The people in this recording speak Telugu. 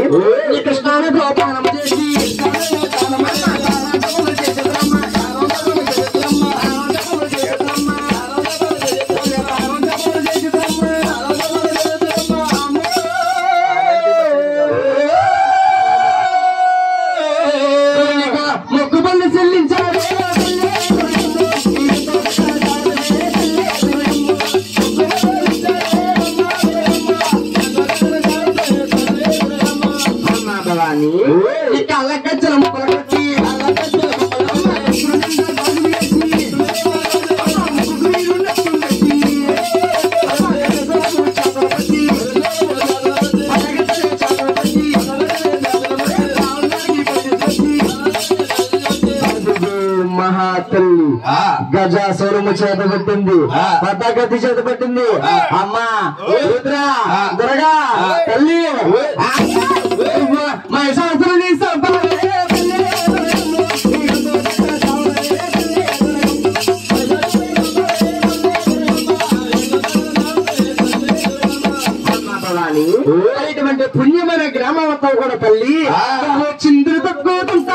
ఈ కృష్ణాన్ని గోపానం చేసి మొక్కుబళ్ళు చెల్లించాడు అమ్మా భవాని ఈ కళ్ళ గజ్జల ముక్కలు కట్టి మహాతల్లి గజ సోరము చేత పట్టింది పతాకత్తి చేత పట్టింది అమ్మా రుద్ర దుర్గా తల్లి మా సంవత్సరం నీ సంపాదనే భవాని ఇటువంటి పుణ్యమైన గ్రామం అంతా కూడా తల్లి చిందులు తక్కువ